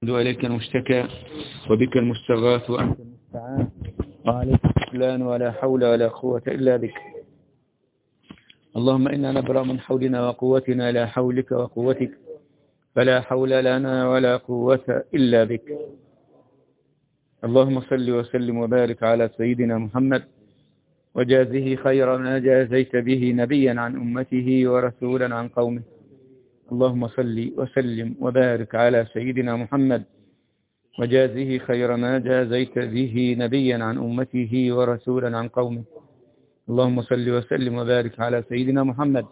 وإليك المشتكى وبك المستغاث وأنت المستعان وعليك الفلان ولا حول ولا قوة إلا بك اللهم إنا نبرأ من حولنا وقوتنا إلى حولك وقوتك فلا حول لنا ولا قوة إلا بك اللهم صل وسلم وبارك على سيدنا محمد وجازه خير ما جازيت به نبيا عن أمته ورسولا عن قومه اللهم صل وسلم وبارك على سيدنا محمد وجازه خير ما جازيت به نبيا عن أمته ورسولا عن قومه اللهم صل وسلم وبارك على سيدنا محمد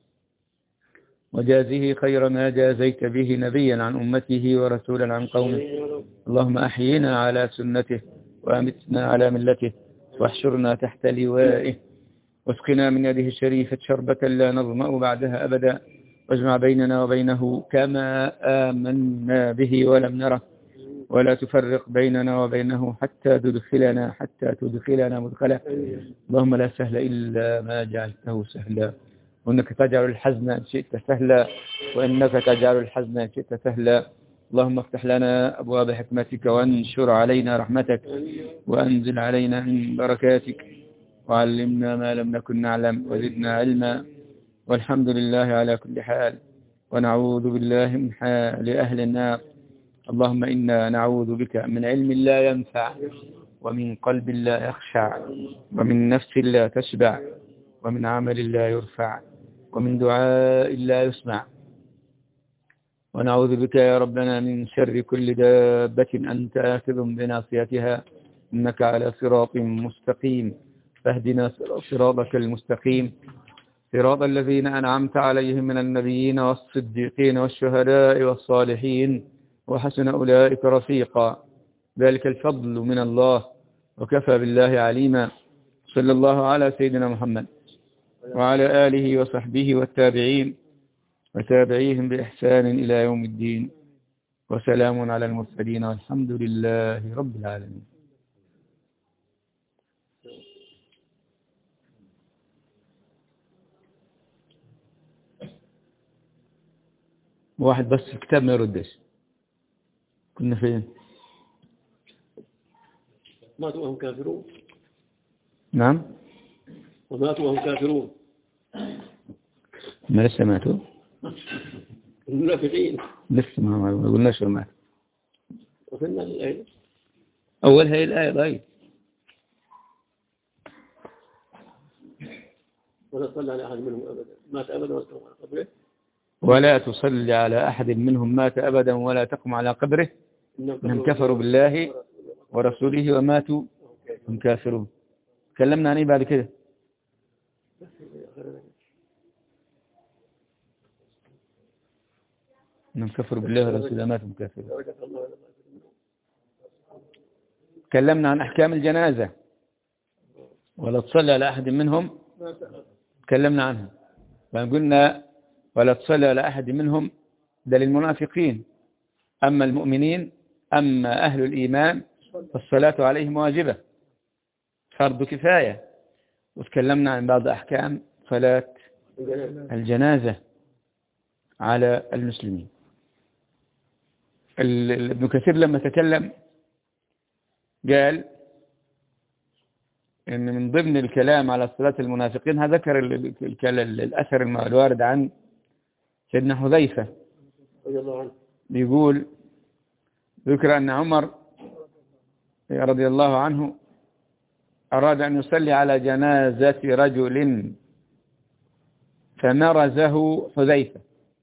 وجازه خير ما جازيت به نبيا عن أمته ورسولا عن قومه اللهم أحينا على سنته وأمتنا على ملته واحشرنا تحت لوائه واسقنا من يده الشريفة شربة لا نظمأ بعدها أبدا واجمع بيننا وبينه كما آمنا به ولم نره ولا تفرق بيننا وبينه حتى تدخلنا حتى تدخلنا مدخلا اللهم لا سهل إلا ما جعلته سهلا وإنك تجعل الحزن إن شئت سهلا وإنك تجعل الحزن إن شئت سهلا اللهم افتح لنا أبواب حكمتك وانشر علينا رحمتك وأنزل علينا من بركاتك وعلمنا ما لم نكن نعلم وزدنا علما والحمد لله على كل حال ونعوذ بالله من حال أهل النار اللهم إنا نعوذ بك من علم لا ينفع ومن قلب لا يخشع ومن نفس لا تشبع ومن عمل لا يرفع ومن دعاء لا يسمع ونعوذ بك يا ربنا من شر كل دابة أنت آخذ بناصيتها إنك على صراط مستقيم فاهدنا صراطك المستقيم صراط الذين أنعمت عليهم من النبيين والصديقين والشهداء والصالحين وحسن أولئك رفيقا ذلك الفضل من الله وكفى بالله عليما صلى الله على سيدنا محمد وعلى آله وصحبه والتابعين وتابعيهم بإحسان إلى يوم الدين وسلام على المرسلين والحمد لله رب العالمين واحد بس الكتاب ما يردش كنا فين ماتوا وهم كافرون نعم وماتوا وهم كافرون ما لسه ماتوا المنافقين لسه ما ما قلناش ما مات وصلنا للآية أول هي الآية طيب ولا صلى على أحد منهم أبدا مات أبدا ولا تقوم على قبره ولا تصلي على أحد منهم مات أبدا ولا تقم على قبره من كفروا بالله ورسوله وماتوا هم كافرون تكلمنا عن ايه بعد كده من كفروا بالله ورسوله وماتوا هم كافرون تكلمنا عن أحكام الجنازة ولا تصلي على أحد منهم تكلمنا عنها فقلنا ولا تصلي على أحد منهم ده للمنافقين أما المؤمنين أما أهل الإيمان فالصلاة عليهم واجبة فرض كفاية وتكلمنا عن بعض أحكام صلاة الجنازة على المسلمين ابن كثير لما تكلم قال ان من ضمن الكلام على صلاة المنافقين ذكر الأثر الوارد عن سيدنا حذيفة رضي الله عنه بيقول ذكر أن عمر رضي الله عنه أراد أن يصلي على جنازة رجل فمرزه حذيفة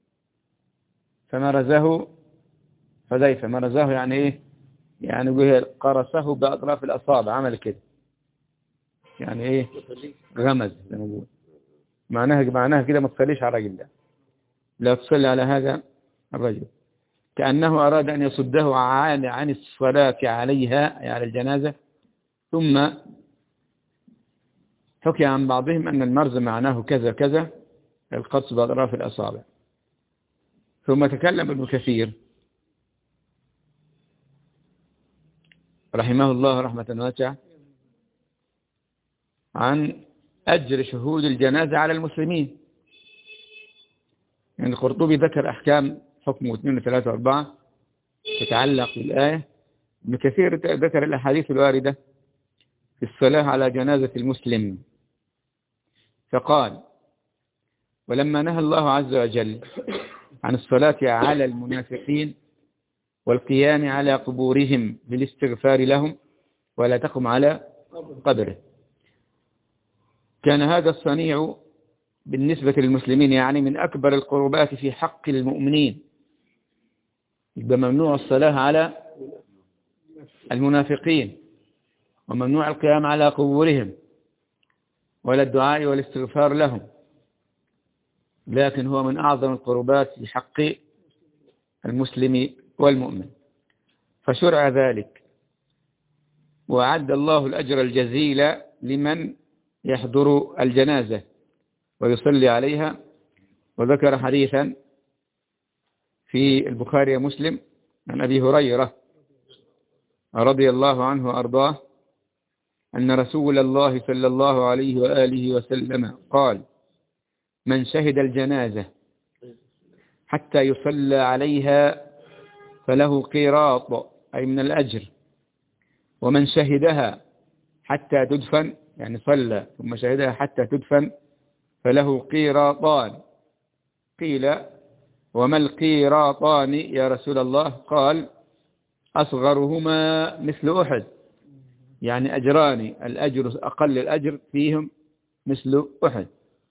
فمرزه حذيفة مرزه يعني إيه يعني يقول قرصه بأطراف الأصابع عمل كده يعني إيه غمز زي ما نقول معناها معناها كده ما تصليش على الراجل ده لا تصلي على هذا الرجل كأنه أراد أن يصده عن عن الصلاة عليها أي على الجنازة ثم حكي عن بعضهم أن المرز معناه كذا كذا القص بأطراف الأصابع ثم تكلم ابن كثير رحمه الله رحمة واسعة عن أجر شهود الجنازة على المسلمين يعني القرطبي ذكر أحكام حكم واثنين وثلاثة وأربعة تتعلق بالآية ابن كثير ذكر الأحاديث الواردة في الصلاة على جنازة المسلم فقال ولما نهى الله عز وجل عن الصلاة على المنافقين والقيام على قبورهم بالاستغفار لهم ولا تقم على قبره كان هذا الصنيع بالنسبة للمسلمين يعني من أكبر القربات في حق المؤمنين يبقى ممنوع الصلاة على المنافقين وممنوع القيام على قبورهم ولا الدعاء والاستغفار لهم لكن هو من أعظم القربات في حق المسلم والمؤمن فشرع ذلك وأعد الله الأجر الجزيل لمن يحضر الجنازة ويصلي عليها وذكر حديثا في البخاري ومسلم عن أبي هريرة رضي الله عنه وأرضاه أن رسول الله صلى الله عليه وآله وسلم قال من شهد الجنازة حتى يصلى عليها فله قيراط أي من الأجر ومن شهدها حتى تدفن يعني صلى ثم شهدها حتى تدفن فله قيراطان قيل وما القيراطان يا رسول الله قال أصغرهما مثل أحد يعني أجران الأجر أقل الأجر فيهم مثل أحد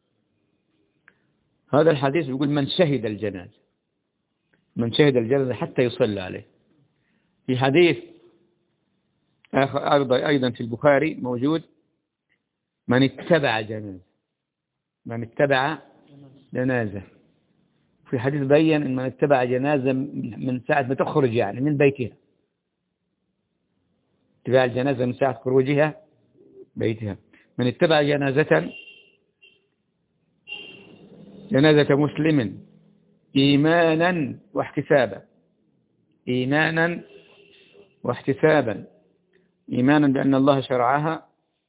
هذا الحديث يقول من شهد الجنازة من شهد الجنازة حتى يصلى عليه في حديث أيضا في البخاري موجود من اتبع جنازة من اتبع جنازة في حديث بين ان من اتبع جنازة من ساعة ما تخرج يعني من بيتها اتباع الجنازة من ساعة خروجها بيتها من اتبع جنازة جنازة مسلم إيمانا واحتسابا إيمانا واحتسابا إيمانا بأن الله شرعها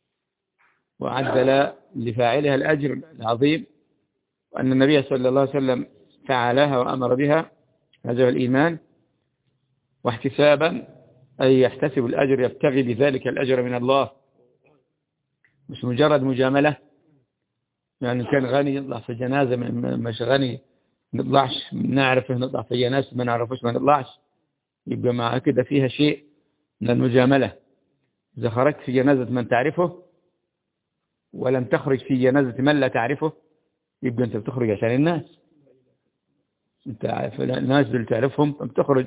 وعدل لفاعلها الأجر العظيم وأن النبي صلى الله عليه وسلم فعلها وأمر بها هذا الإيمان واحتسابا أي يحتسب الأجر يبتغي بذلك الأجر من الله مش مجرد مجاملة يعني كان غني يطلع في جنازة مش غني نطلعش نعرفه نطلع في جنازة ما نعرفوش ما نطلعش يبقى مع كده فيها شيء من المجاملة إذا خرجت في جنازة من تعرفه ولم تخرج في جنازة من لا تعرفه يبقى أنت بتخرج عشان الناس أنت عارف الناس اللي تعرفهم بتخرج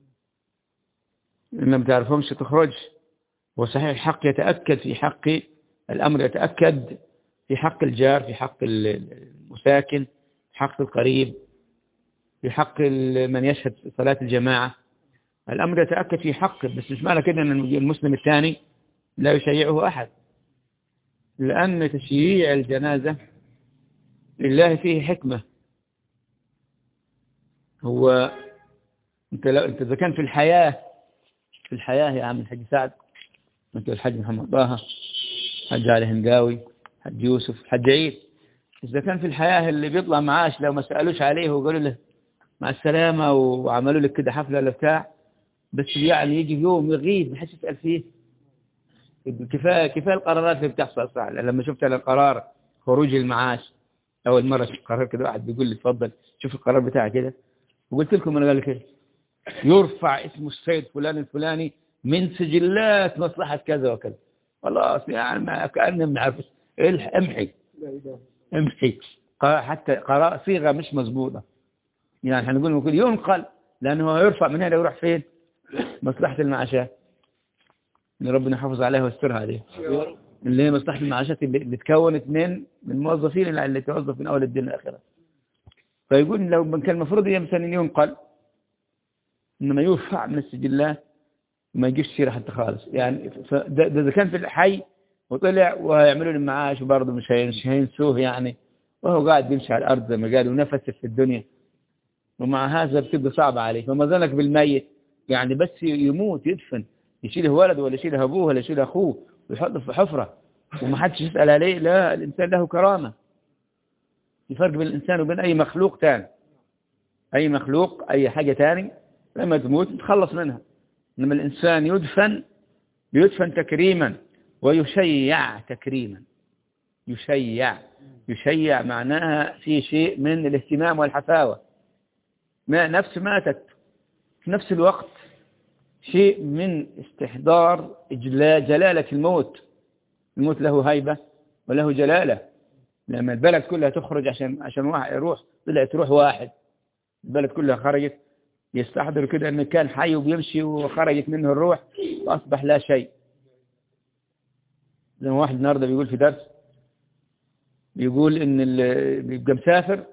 إن لم تعرفهمش تخرج وصحيح الحق يتأكد في حق الأمر يتأكد في حق الجار في حق المساكن في حق القريب في حق من يشهد صلاة الجماعة الأمر يتأكد في حقه بس مش معنى كده أن المسلم الثاني لا يشيعه أحد لأن تشييع الجنازة لله فيه حكمة هو انت لو انت اذا كان في الحياة في الحياة يا عم الحاج سعد انت الحاج محمد طه حج علي هنداوي حج يوسف حج عيد إذا كان في الحياة اللي بيطلع معاش لو ما سألوش عليه وقالوا له مع السلامة وعملوا لك كده حفلة ولا بتاع بس يعني يجي يوم يغيب ما حدش يسأل فيه كفاية كفاية القرارات اللي بتحصل صح لما شفت انا القرار خروج المعاش أول مرة شفت قرار كده واحد بيقول لي اتفضل شوف القرار بتاعي كده وقلت لكم أنا قال كده يرفع اسم السيد فلان الفلاني من سجلات مصلحة كذا وكذا خلاص يعني ما كأننا بنعرف امحي امحي حتى قراء صيغة مش مظبوطة يعني هنقول ممكن ينقل لأنه يرفع من هنا يروح فين مصلحة المعاشات ان ربنا يحافظ عليها ويسترها عليها اللي هي مصلحة المعاشات اللي تكونت من من موظفين اللي توظف من أول الدين لآخره فيقول لو كان المفروض مثلا ينقل إنما يرفع من السجلات ما يجيش سيرة حتى خالص يعني ده إذا كان في الحي وطلع وهيعملوا له معاش وبرضه مش هينسوه يعني وهو قاعد بيمشي على الأرض زي ما قالوا ونفس في الدنيا ومع هذا بتبقى صعبة عليه فما ظنك بالميت يعني بس يموت يدفن يشيله ولده ولا يشيله أبوه ولا يشيله أخوه ويحطه في حفرة وما حدش يسأل عليه لا الإنسان له كرامة في فرق بين الإنسان وبين أي مخلوق تاني أي مخلوق أي حاجة تاني لما تموت تتخلص منها إنما الإنسان يدفن يدفن تكريما ويشيع تكريما يشيع يشيع معناها في شيء من الاهتمام والحفاوة ما نفس ماتت في نفس الوقت شيء من استحضار إجلا- جلالة الموت الموت له هيبة وله جلالة لما البلد كلها تخرج عشان عشان واحد يروح طلعت روح واحد البلد كلها خرجت يستحضر كده ان كان حي وبيمشي وخرجت منه الروح واصبح لا شيء زي ما واحد النهارده بيقول في درس بيقول ان اللي بيبقى مسافر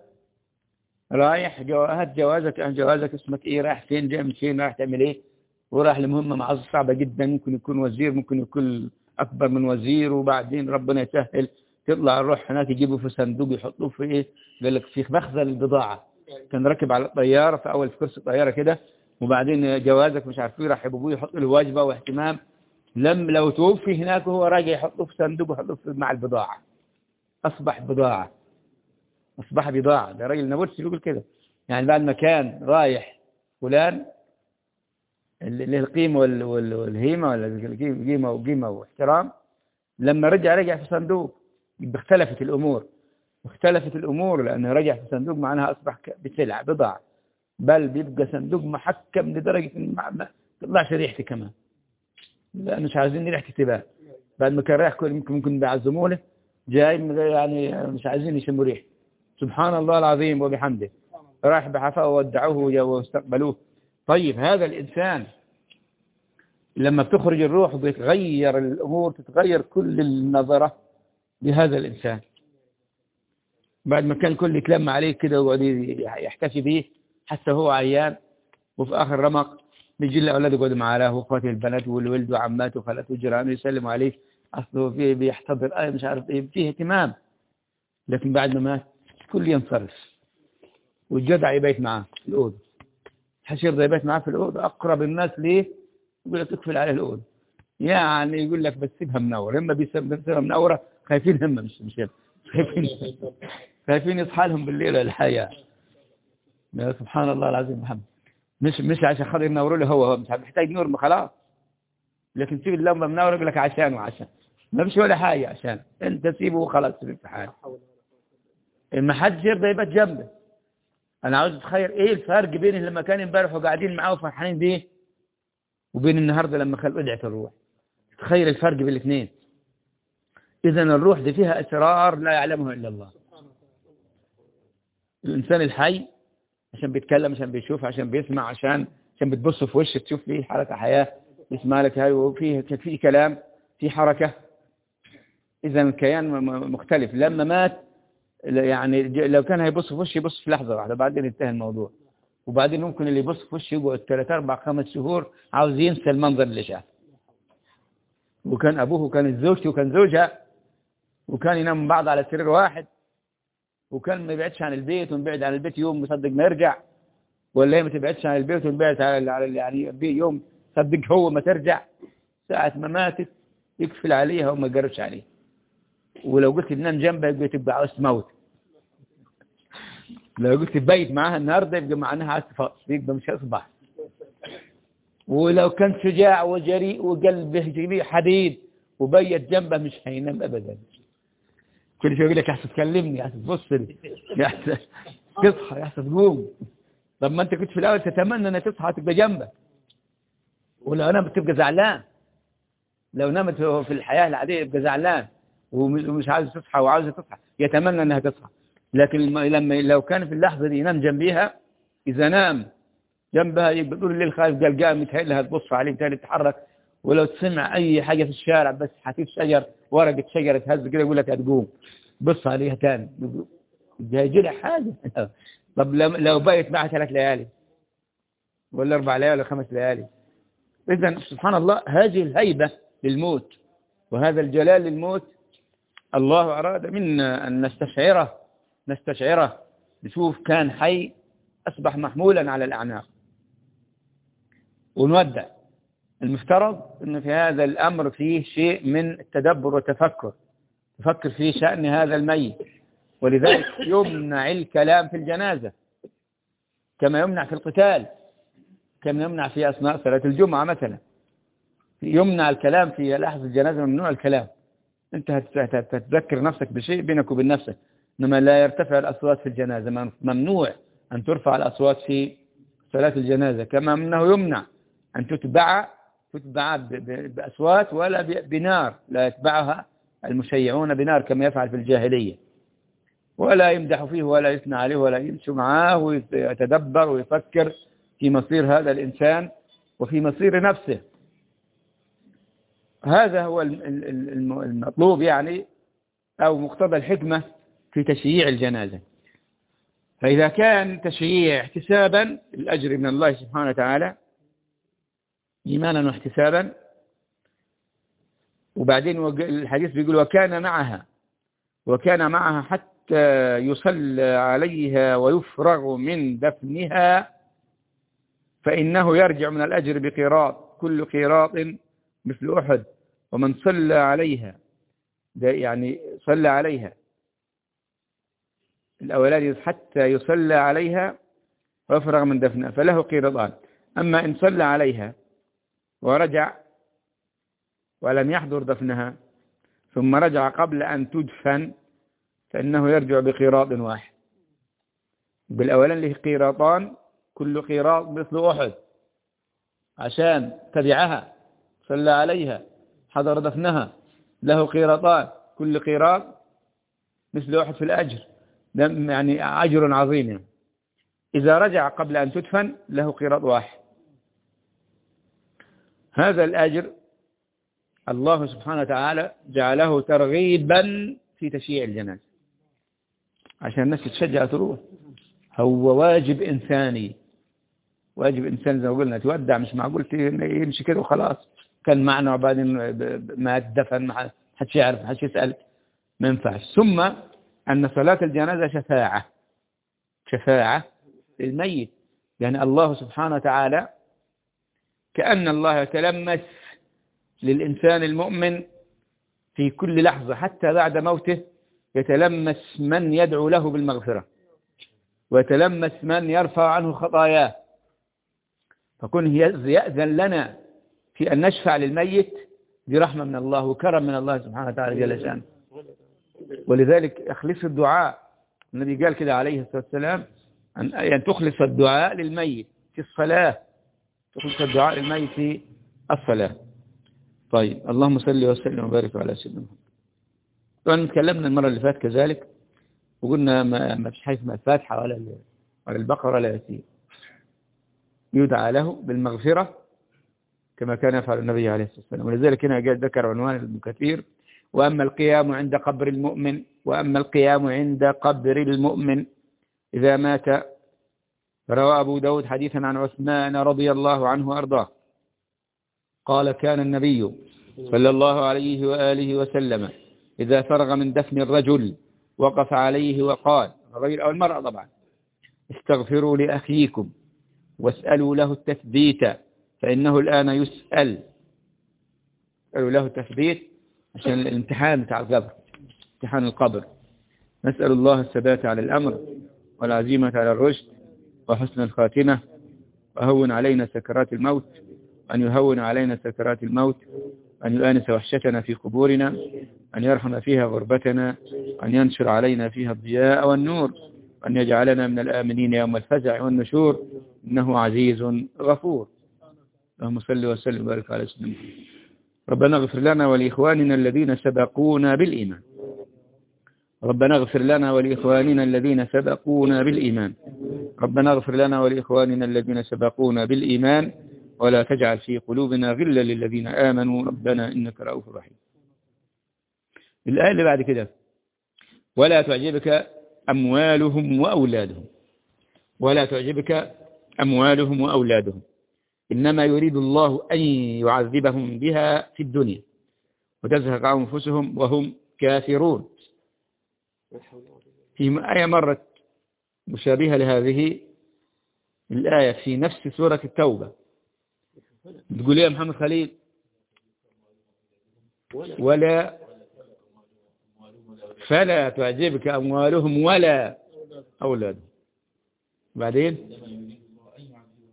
رايح جو... هات جوازك هات جوازك اسمك ايه رايح فين جاي من فين رايح تعمل ايه وراح لمهمة معظة صعبة جدا ممكن يكون وزير ممكن يكون أكبر من وزير وبعدين ربنا يسهل تطلع الروح هناك يجيبه في صندوق يحطوه في إيه قال لك في مخزن البضاعة كان راكب على الطيارة في أول في كرسي الطيارة كده وبعدين جوازك مش عارف ايه راح ابوه يحط له واجبة واهتمام لم لو توفي هناك وهو راجع يحطه في صندوق ويحطه في- مع البضاعة أصبح بضاعة أصبح بضاعة ده راجل نابلسي بيقول كده يعني بعد ما كان رايح فلان اللي له القيمة وال- وال- والهيمة ولا القيمة وقيمة واحترام لما رجع رجع في صندوق يبقى اختلفت الأمور اختلفت الأمور لأنه رجع في صندوق معناها أصبح ك- بسلع بضاعة بل بيبقى صندوق محكم لدرجة إن ما ما تطلعش ريحته كمان لأنه مش عايزين ريحته تبان بعد ما كان رايح كل ممكن ممكن بيعزموا له جاي من غير- يعني مش عايزين يشموا ريحته سبحان الله العظيم وبحمده راح بحفاء وودعوه واستقبلوه طيب هذا الإنسان لما بتخرج الروح بيتغير الأمور تتغير كل النظرة لهذا الإنسان بعد ما كان كل يتلم عليه كده ويقعد يحتفي به حتى هو عيان وفي آخر رمق بيجي له أولاده يقعدوا معاه وأخواته البنات والولد وعماته وخالاته وجيرانه يسلموا عليه أصله فيه بيحتضر آية مش عارف إيه فيه اهتمام لكن بعد ما مات كل ينصرف والجدع يبيت معاه في الأوضة حشير ده يبيت معاه في الأوضة أقرب الناس ليه يقول لك اقفل عليه الأوضة يعني يقول لك بس سيبها منورة هم بيسيبها منورة خايفين هم مش مش خايفين خايفين يصحى لهم بالليل الحياة يا سبحان الله العظيم محمد مش مش عشان خاطر ينوروا له هو هو مش محتاج نور ما خلاص لكن سيب اللمبة منورة يقول لك عشان وعشان ما فيش ولا حاجة عشان انت سيبه وخلاص سيب في حاله ما حدش يرضى يبات جنبه انا عاوز اتخيل ايه الفرق بين لما كان امبارح وقاعدين معاه وفرحانين بيه وبين النهارده لما خل ودعت الروح تخيل الفرق بين الاثنين اذا الروح دي فيها اسرار لا يعلمها الا الله الانسان الحي عشان بيتكلم عشان بيشوف عشان بيسمع عشان عشان بتبص في وشه تشوف فيه حركه حياه يسمع لك هاي وفيه في كلام في حركه اذا الكيان م- م- مختلف لما مات يعني ج- لو كان هيبص في وشه يبص في لحظه واحده بعدين انتهى الموضوع وبعدين ممكن اللي يبص في وشه يقعد ثلاث اربع خمس شهور عاوز ينسى المنظر اللي شافه وكان ابوه وكانت زوجته وكان زوجها وكان ينام بعض على سرير واحد وكان ما يبعدش عن البيت ونبعد عن البيت يوم مصدق ما يرجع ولا هي ما تبعدش عن البيت ونبعد على على- يعني بي- يوم صدق هو ما ترجع ساعة ما ماتت يقفل عليها وما يقربش عليها ولو قلت تنام جنبها يبقى تبقى عاوز تموت لو قلت تبيت معاها النهارده يبقى معناها عاوز تفصل يبقى مش هيصبح ولو كان شجاع وجريء وقلبه جريء حديد وبيت جنبه مش هينام ابدا كل شويه يقول لك يا حسن تكلمني يا حسن تبص لي يا حسن تصحى يا حسن تقوم طب ما انت كنت في الاول تتمنى انها تصحى تبقى جنبك ولو نامت تبقى زعلان لو نامت في الحياه العاديه يبقى زعلان ومش ومش عاوز تصحى وعاوزه تصحى يتمنى انها تصحى لكن الم- لما لو كان في اللحظه دي ينام جنبيها اذا نام جنبها يبقى طول الليل خايف قلقان متهيأ لها تبص عليه متهيأ تتحرك ولو تسمع اي حاجه في الشارع بس حتيف شجر ورقه شجره تهز كده يقول لك هتقوم بص عليها تاني هيجي لها حاجه طب لو لو بقيت معها ثلاث ليالي ولا اربع ليالي ولا خمس ليالي اذا سبحان الله هذه الهيبه للموت وهذا الجلال للموت الله أراد منا أن نستشعره نستشعره نشوف كان حي أصبح محمولا على الأعناق ونودع المفترض أن في هذا الأمر فيه شيء من التدبر والتفكر تفكر في شأن هذا الميت ولذلك يمنع الكلام في الجنازة كما يمنع في القتال كان يمنع في أثناء صلاة الجمعة مثلا يمنع الكلام في لحظة الجنازة ممنوع الكلام أنت هت- هت- هتذكر نفسك بشيء بينك وبين نفسك إنما لا يرتفع الأصوات في الجنازة مم- ممنوع أن ترفع الأصوات في صلاة الجنازة كما أنه يمنع أن تتبع تتبع ب- ب- بأصوات ولا ب- بنار لا يتبعها المشيعون بنار كما يفعل في الجاهلية ولا يمدح فيه ولا يثنى عليه ولا يمشي معاه ويتدبر ويفكر في مصير هذا الإنسان وفي مصير نفسه هذا هو الم- ال- ال- الم- المطلوب يعني أو مقتضى الحكمة في تشييع الجنازة فإذا كان تشييع احتسابا الأجر من الله سبحانه وتعالى إيمانا واحتسابا وبعدين وج- الحديث بيقول وكان معها وكان معها حتى يصلى عليها ويفرغ من دفنها فإنه يرجع من الأجر بقيراط كل قيراط مثل أحد ومن صلى عليها ده يعني صلى عليها الأولاني حتى يصلى عليها ويفرغ من دفنها فله قيراطان أما إن صلى عليها ورجع ولم يحضر دفنها ثم رجع قبل أن تدفن فإنه يرجع بقيراط واحد بالأولان له قيراطان كل قيراط مثل أحد عشان تبعها صلى عليها حضر دفنها له قيراطان كل قيراط مثل أحد في الأجر ده يعني أجر عظيم يعني. إذا رجع قبل أن تدفن له قيراط واحد هذا الأجر الله سبحانه وتعالى جعله ترغيبا في تشييع الجنازة عشان الناس تتشجع تروح هو واجب إنساني واجب إنسان زي ما قلنا تودع مش معقول يمشي كده وخلاص كان معنا وبعدين ما اتدفن ما حدش يعرف ما حدش يسأل ما ينفعش ثم أن صلاة الجنازة شفاعة شفاعة للميت يعني الله سبحانه وتعالى كأن الله يتلمس للإنسان المؤمن في كل لحظة حتى بعد موته يتلمس من يدعو له بالمغفرة ويتلمس من يرفع عنه خطاياه فكن يأذن لنا في أن نشفع للميت دي رحمة من الله وكرم من الله سبحانه وتعالى جل شانه ولذلك اخلص الدعاء النبي قال كده عليه الصلاة والسلام أن يعني تخلص الدعاء للميت في الصلاة تخلص الدعاء للميت في الصلاة طيب اللهم صل وسلم وبارك على سيدنا محمد طبعا تكلمنا المرة اللي فاتت كذلك وقلنا ما, ما فيش حاجة اسمها الفاتحة ولا ولا البقرة ولا ياسين يدعى له بالمغفرة كما كان يفعل النبي عليه الصلاة والسلام ولذلك هنا قال ذكر عنوان ابن كثير وأما القيام عند قبر المؤمن وأما القيام عند قبر المؤمن إذا مات روى أبو داود حديثا عن عثمان رضي الله عنه وأرضاه قال كان النبي صلى الله عليه وآله وسلم إذا فرغ من دفن الرجل وقف عليه وقال الرجل أو المرأة طبعا استغفروا لأخيكم واسألوا له التثبيت فإنه الآن يسأل اسألوا له التثبيت عشان الامتحان بتاع القبر امتحان القبر نسأل الله الثبات على الأمر والعزيمة على الرشد وحسن الخاتمة وهون علينا سكرات الموت أن يهون علينا سكرات الموت أن يؤانس وحشتنا في قبورنا أن يرحم فيها غربتنا أن ينشر علينا فيها الضياء والنور أن يجعلنا من الآمنين يوم الفزع والنشور إنه عزيز غفور اللهم صل وسلم وبارك على سيدنا محمد ربنا اغفر لنا ولإخواننا الذين سبقونا بالإيمان ربنا اغفر لنا ولإخواننا الذين سبقونا بالإيمان ربنا اغفر لنا ولإخواننا الذين سبقونا بالإيمان ولا تجعل في قلوبنا غلا للذين آمنوا ربنا إنك رؤوف رحيم الآية اللي بعد كده ولا تعجبك أموالهم وأولادهم ولا تعجبك أموالهم وأولادهم إنما يريد الله أن يعذبهم بها في الدنيا وتزهق أنفسهم وهم كافرون في آية مرت مشابهة لهذه الآية في نفس سورة التوبة تقول يا محمد خليل ولا فلا تعجبك أموالهم ولا أولادهم بعدين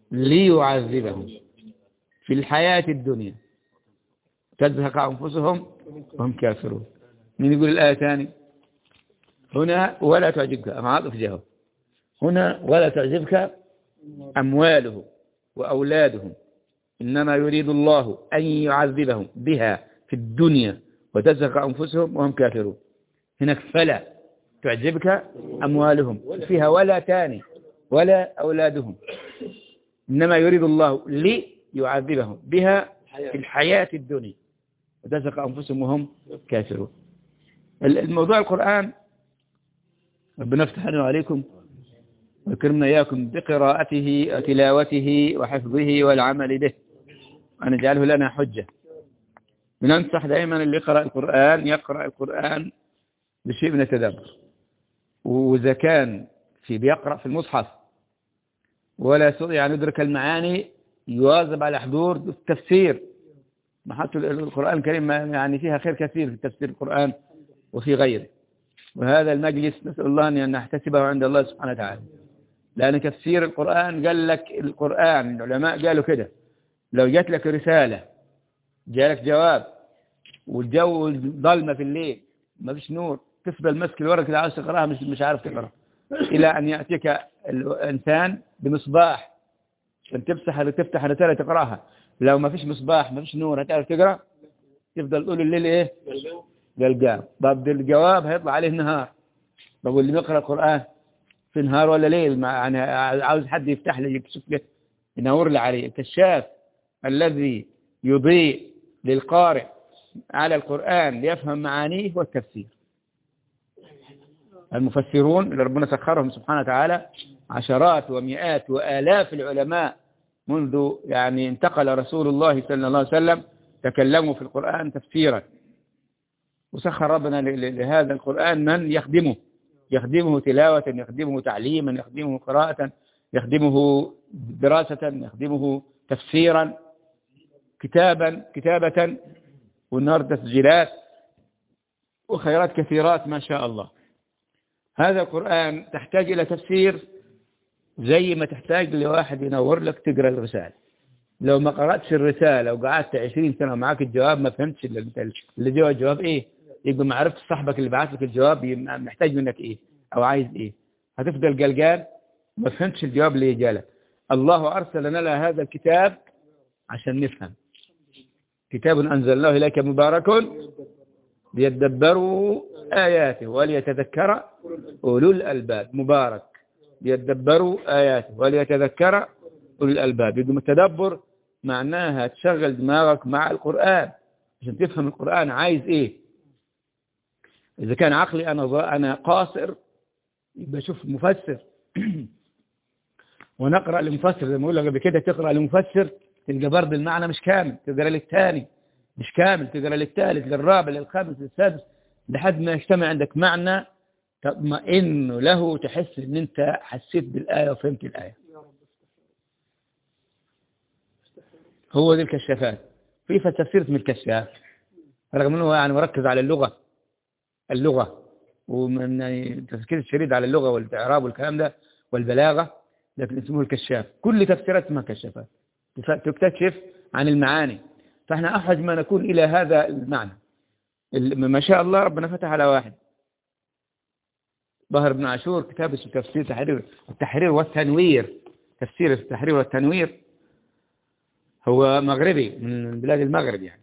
ليعذبهم في الحياة الدنيا تزهق أنفسهم وهم كافرون من يقول الآية ثاني هنا ولا تعجبك أم عاطف جهه هنا ولا تعجبك أموالهم وأولادهم إنما يريد الله أن يعذبهم بها في الدنيا وتزهق أنفسهم وهم كافرون هناك فلا تعجبك أموالهم فيها ولا تاني ولا أولادهم إنما يريد الله ليعذبهم بها في الحياة الدنيا وتزهق أنفسهم وهم كافرون الموضوع القرآن ربنا يفتح علينا وعليكم ويكرمنا إياكم بقراءته وتلاوته وحفظه والعمل به وأن يجعله لنا حجة بننصح دائما اللي يقرأ القرآن يقرأ القرآن بشيء من التدبر وإذا كان في بيقرأ في المصحف ولا يستطيع أن يدرك المعاني يواظب على حضور التفسير محطة القرآن الكريم يعني فيها خير كثير في تفسير القرآن وفي غيره وهذا المجلس نسأل الله أن نحتسبه عند الله سبحانه وتعالى لأن تفسير القرآن قال لك القرآن العلماء قالوا كده لو جات لك رسالة جالك جواب والجو ظلمة في الليل ما فيش نور تفضل مسك الورقة اللي عاوز تقراها مش مش عارف تقرا إلى أن يأتيك الإنسان بمصباح عشان تفتح تفتح الرسالة تقراها لو ما فيش مصباح ما فيش نور هتعرف تقرا تفضل طول الليل ايه قلقان طب الجواب هيطلع عليه نهار طب اللي بيقرا القرآن في نهار ولا ليل يعني عاوز حد يفتح لي يكشف لي ينور لي عليه الكشاف الذي يضيء للقارئ على القرآن ليفهم معانيه والتفسير المفسرون اللي ربنا سخرهم سبحانه وتعالى عشرات ومئات وآلاف العلماء منذ يعني انتقل رسول الله صلى الله عليه وسلم تكلموا في القرآن تفسيرا وسخر ربنا لهذا القرآن من يخدمه يخدمه تلاوة يخدمه تعليما يخدمه قراءة يخدمه دراسة يخدمه تفسيرا كتابا كتابة والنار تسجيلات وخيرات كثيرات ما شاء الله هذا القرآن تحتاج إلى تفسير زي ما تحتاج لواحد ينور لك تقرأ الرسالة لو ما قرأتش الرسالة وقعدت عشرين سنة معاك الجواب ما فهمتش اللي جوا الجواب ايه يبقى ما عرفتش صاحبك اللي بعت لك الجواب محتاج منك ايه او عايز ايه هتفضل قلقان ما فهمتش الجواب اللي جالك الله أرسل لنا هذا الكتاب عشان نفهم كتاب أنزلناه إليك مبارك ليدبروا آياته وليتذكر أولو الألباب مبارك ليدبروا آياته وليتذكر أولو الألباب يقوم التدبر معناها تشغل دماغك مع القرآن عشان تفهم القرآن عايز إيه إذا كان عقلي أنا أنا قاصر يبقى شوف مفسر ونقرأ لمفسر زي ما أقول لك قبل كده تقرأ لمفسر تلقى برضه المعنى مش كامل تقرأ للثاني مش كامل تقرأ للثالث للرابع للخامس للسادس لحد ما يجتمع عندك معنى تطمئن له تحس ان انت حسيت بالآية وفهمت الآية هو دي الكشافات في تفسير اسم الكشاف رغم انه يعني مركز على اللغة اللغة ومن يعني تفكير الشديد على اللغة والاعراب والكلام ده والبلاغة لكن اسمه الكشاف كل تفسيرات اسمها كشافات تكتشف عن المعاني فاحنا أحوج ما نكون إلى هذا المعنى ما شاء الله ربنا فتح على واحد ظهر بن عاشور كتاب اسمه تفسير تحرير التحرير والتنوير تفسير التحرير والتنوير هو مغربي من بلاد المغرب يعني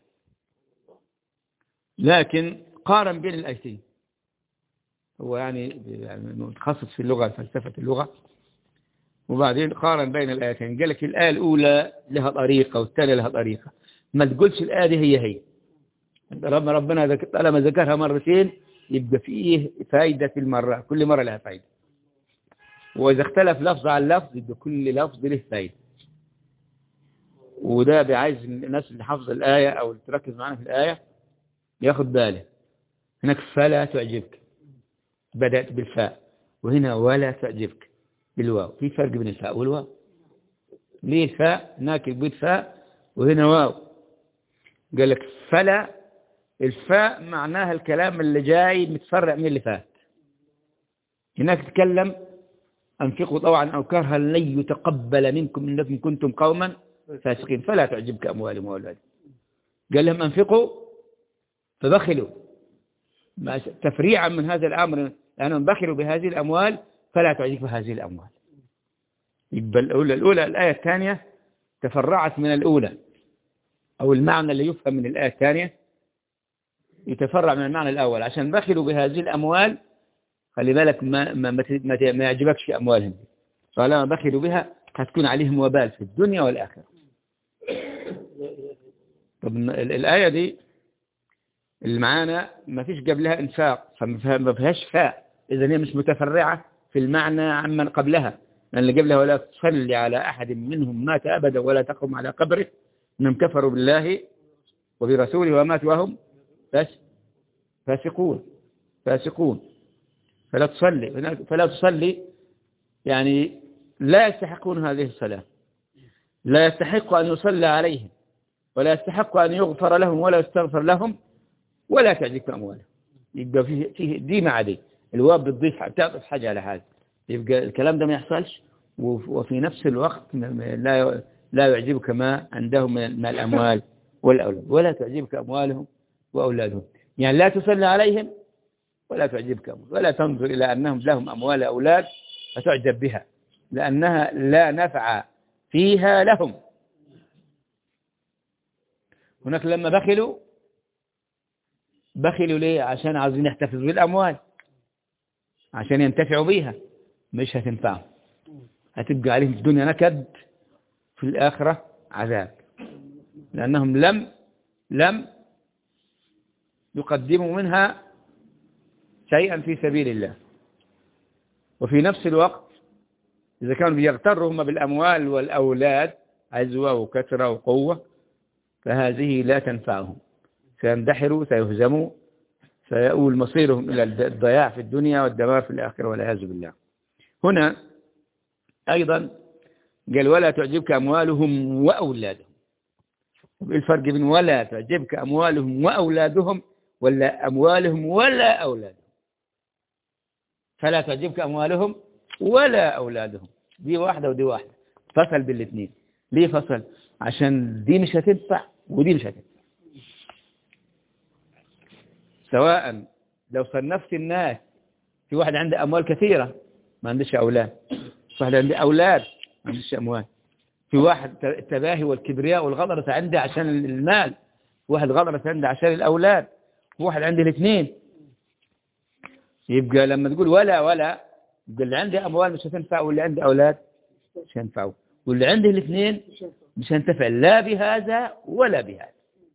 لكن قارن بين الآيتين هو يعني متخصص في اللغة فلسفة اللغة وبعدين قارن بين الآيتين قال لك الآية الأولى لها طريقة والثانية لها طريقة ما تقولش الآية دي هي هي ربنا ربنا طالما ذكرها مرتين يبقى فيه فايدة في المرة كل مرة لها فايدة وإذا اختلف لفظ عن لفظ يبقى كل لفظ له فايدة وده بعايز الناس اللي حافظ الآية أو اللي تركز معنا في الآية ياخد باله هناك فلا تعجبك بدأت بالفاء وهنا ولا تعجبك بالواو في فرق بين الفاء والواو ليه الفاء هناك يبيد فاء وهنا واو قال لك فلا الفاء معناها الكلام اللي جاي متفرع من اللي فات هناك تتكلم أنفقوا طوعا أو كرها لن يتقبل منكم إنكم كنتم قوما فاسقين فلا تعجبك أموالهم وأولادهم قال لهم أنفقوا فبخلوا تفريعا من هذا الأمر لأنهم بخلوا بهذه الأموال فلا تعجبك هذه الأموال يبقى الأولى, الأولى الآية الثانية تفرعت من الأولى أو المعنى اللي يفهم من الآية الثانية يتفرع من المعنى الأول عشان بخلوا بهذه الأموال خلي بالك ما, ما, ما, ما يعجبكش أموالهم طالما بخلوا بها هتكون عليهم وبال في الدنيا والآخرة طب الآية دي اللي معانا ما فيش قبلها انفاق فما فيهاش فاء إذا هي مش متفرعة في المعنى عمن قبلها لأن اللي قبلها ولا تصلي على أحد منهم مات أبدا ولا تقم على قبره إنهم كفروا بالله وبرسوله وماتوا وهم فاسقون فاسقون فلا تصلي فلا تصلي يعني لا يستحقون هذه الصلاة لا يستحق أن يصلى عليهم ولا يستحق أن يغفر لهم ولا يستغفر لهم ولا تعجبك أموالهم يبقى فيه, فيه دي مع دي الواب بتضيف تعطف حاجة على حاجة يبقى الكلام ده ما يحصلش وفي نفس الوقت لا لا يعجبك ما عندهم من الأموال والأولاد ولا تعجبك أموالهم وأولادهم يعني لا تصلي عليهم ولا تعجبك أموال ولا تنظر إلى أنهم لهم أموال أولاد فتعجب بها لأنها لا نفع فيها لهم هناك لما بخلوا بخلوا ليه عشان عاوزين يحتفظوا بالأموال عشان ينتفعوا بيها مش هتنفعهم هتبقى عليهم الدنيا نكد في الآخرة عذاب لأنهم لم لم يقدموا منها شيئا في سبيل الله وفي نفس الوقت إذا كانوا بيغتروا هم بالأموال والأولاد عزوة وكثرة وقوة فهذه لا تنفعهم سيندحروا سيهزموا سيؤول مصيرهم إلى الضياع في الدنيا والدمار في الآخرة والعياذ بالله هنا أيضا قال ولا تعجبك أموالهم وأولادهم إيه الفرق بين ولا تعجبك أموالهم وأولادهم ولا أموالهم ولا أولادهم فلا تعجبك أموالهم ولا أولادهم دي واحدة ودي واحدة فصل بالاثنين ليه فصل عشان دي مش هتنفع ودي مش هتنفع سواء لو صنفت الناس في واحد عنده أموال كثيرة ما عندش أولاد في واحد عنده أولاد ما عندش أموال في واحد التباهي والكبرياء والغضرة عنده عشان المال واحد غضرة عنده عشان الأولاد واحد عنده الاثنين يبقى لما تقول ولا ولا يبقى اللي عنده أموال مش هتنفع واللي عنده أولاد مش هينفعوا واللي عنده الاثنين مش هينتفع لا بهذا ولا بهذا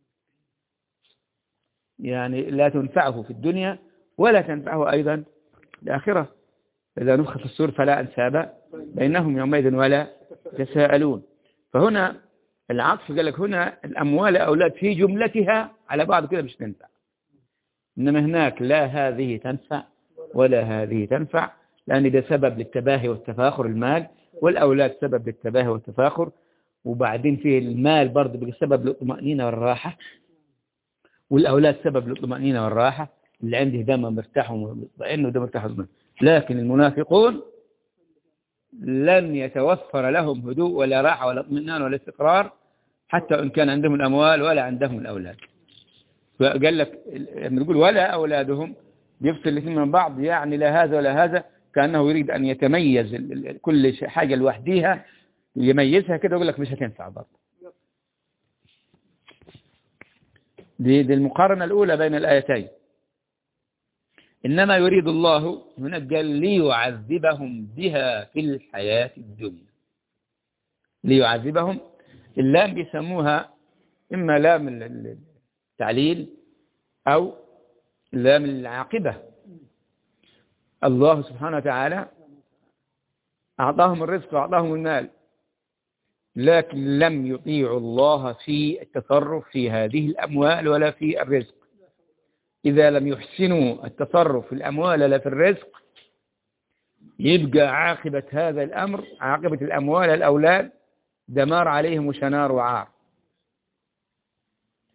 يعني لا تنفعه في الدنيا ولا تنفعه أيضا الآخرة إذا نفخ في السور فلا أنساب بينهم يومئذ ولا يتساءلون فهنا العطف قال لك هنا الأموال أولاد في جملتها على بعض كده مش تنفع إنما هناك لا هذه تنفع ولا هذه تنفع لأن ده سبب للتباهي والتفاخر المال والأولاد سبب للتباهي والتفاخر وبعدين فيه المال برضه بسبب للطمأنينة والراحة والأولاد سبب للطمأنينة والراحة اللي عنده دم مرتاح ومطمئن وده مرتاح ومطمئن لكن المنافقون لن يتوفر لهم هدوء ولا راحة ولا اطمئنان ولا استقرار حتى إن كان عندهم الأموال ولا عندهم الأولاد فقال لك لما نقول ولا أولادهم بيفصل الاثنين من بعض يعني لا هذا ولا هذا كأنه يريد أن يتميز كل حاجة لوحديها يميزها كده يقول لك مش هتنفع برضه دي, دي المقارنة الأولى بين الآيتين إنما يريد الله هنا قال ليعذبهم بها في الحياة الدنيا ليعذبهم اللام بيسموها إما لام التعليل أو لام العاقبة الله سبحانه وتعالى أعطاهم الرزق وأعطاهم المال لكن لم يطيعوا الله في التصرف في هذه الأموال ولا في الرزق إذا لم يحسنوا التصرف في الأموال لا في الرزق يبقى عاقبة هذا الأمر عاقبة الأموال الأولاد دمار عليهم وشنار وعار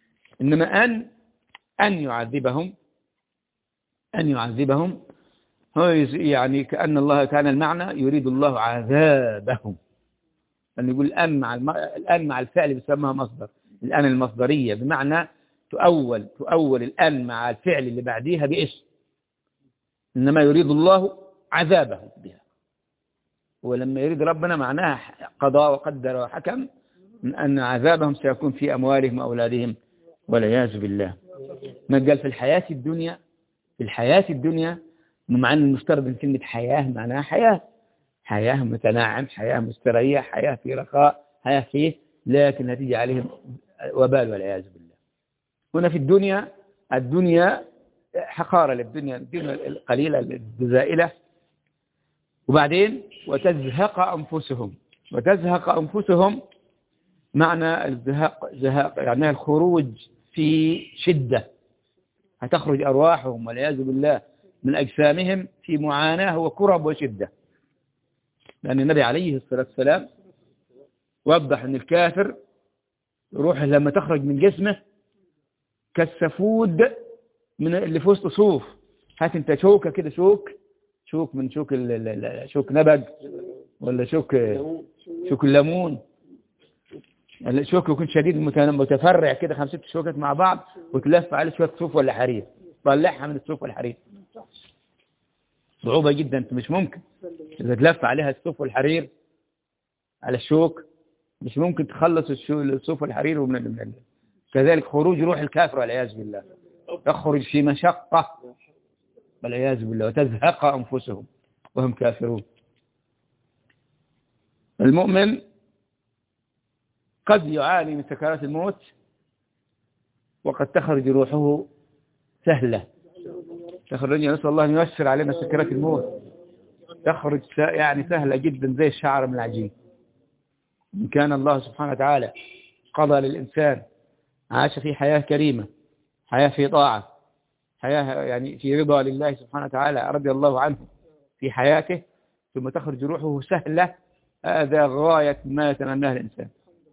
إنما أن أن يعذبهم أن يعذبهم هو يز- يعني كأن الله كان المعنى يريد الله عذابهم أن يقول الآن مع الم... الآن مع الفعل بيسمها مصدر الآن المصدرية بمعنى تؤول تؤول الآن مع الفعل اللي بعديها باسم إنما يريد الله عذابهم بها ولما يريد ربنا معناها قضاء وقدر وحكم من أن عذابهم سيكون في أموالهم وأولادهم والعياذ بالله ما قال في الحياة الدنيا في الحياة الدنيا مع أن المفترض أن كلمة حياة معناها حياة حياة متناعم حياة مستريح حياة في رخاء حياة فيه لكن هتيجي عليهم وبال والعياذ بالله هنا في الدنيا الدنيا حقارة للدنيا الدنيا القليلة الزائلة وبعدين وتزهق أنفسهم وتزهق أنفسهم معنى الزهق زهق يعني الخروج في شدة هتخرج أرواحهم والعياذ بالله من أجسامهم في معاناة وكرب وشدة لأن النبي عليه الصلاة والسلام وضح أن الكافر روحه لما تخرج من جسمه كالسفود من اللي في وسط صوف هات انت شوكة كده شوك شوك من شوك ال- ال- ال- شوك نبج ولا شوك شوك الليمون الشوك يكون شديد متن- متفرع كده خمسة شوكات مع بعض وتلف عليه شوية صوف ولا حرير طلعها من الصوف والحرير صعوبة جدا انت مش ممكن إذا تلف عليها الصوف والحرير على الشوك مش ممكن تخلص الشو- الصوف والحرير ومن ال- من ال- كذلك خروج روح الكافر والعياذ بالله يخرج في مشقة والعياذ بالله وتزهق أنفسهم وهم كافرون المؤمن قد يعاني من سكرات الموت وقد تخرج روحه سهلة تخرج نسأل الله أن ييسر علينا سكرات الموت تخرج س- يعني سهلة جدا زي الشعر من العجين إن كان الله سبحانه وتعالى قضى للإنسان عاش في حياة كريمة حياة في طاعة حياة يعني في رضا لله سبحانه وتعالى رضي الله عنه في حياته ثم تخرج روحه سهلة هذا غاية ما يتمناه الإنسان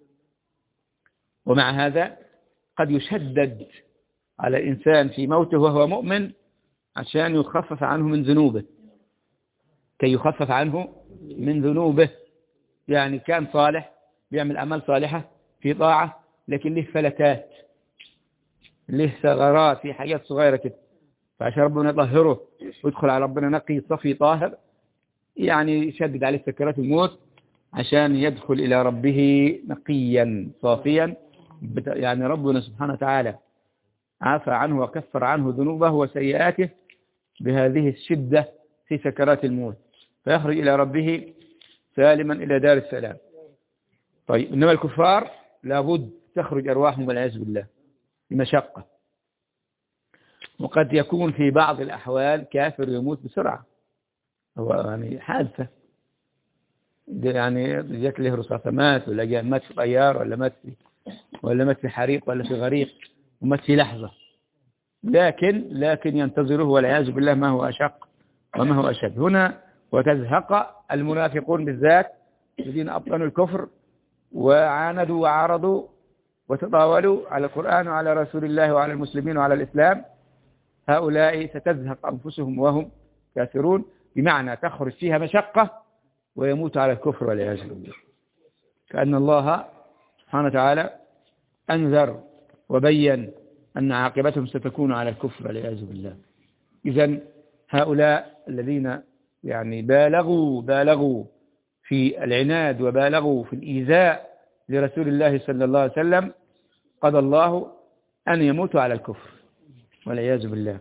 ومع هذا قد يشدد على الإنسان في موته وهو مؤمن عشان يخفف عنه من ذنوبه كي يخفف عنه من ذنوبه يعني كان صالح بيعمل أعمال صالحة في طاعة لكن له فلتات له ثغرات في حاجات صغيرة كده فعشان ربنا يطهره ويدخل على ربنا نقي صفي طاهر يعني يشدد عليه سكرات الموت عشان يدخل إلى ربه نقيا صافيا بت- يعني ربنا سبحانه وتعالى عفى عنه وكفر عنه ذنوبه وسيئاته بهذه الشدة في سكرات الموت فيخرج إلى ربه سالما إلى دار السلام طيب إنما الكفار لابد تخرج أرواحهم والعياذ بالله بمشقة وقد يكون في بعض الأحوال كافر يموت بسرعة هو يعني حادثة ده يعني جات له رصاصة مات ولا جاء مات في طيار ولا مات في ولا مات في حريق ولا في غريق ومات في لحظة لكن لكن ينتظره والعياذ بالله ما هو أشق وما هو أشد هنا وتزهق المنافقون بالذات الذين أبطنوا الكفر وعاندوا وعارضوا وتطاولوا على القرآن وعلى رسول الله وعلى المسلمين وعلى الإسلام هؤلاء ستزهق أنفسهم وهم كافرون بمعنى تخرج فيها مشقة ويموت على الكفر والعياذ بالله كأن الله سبحانه وتعالى أنذر وبين أن عاقبتهم ستكون على الكفر والعياذ بالله إذا هؤلاء الذين يعني بالغوا بالغوا في العناد وبالغوا في الإيذاء لرسول الله صلى الله عليه وسلم قضى الله أن يموتوا على الكفر والعياذ بالله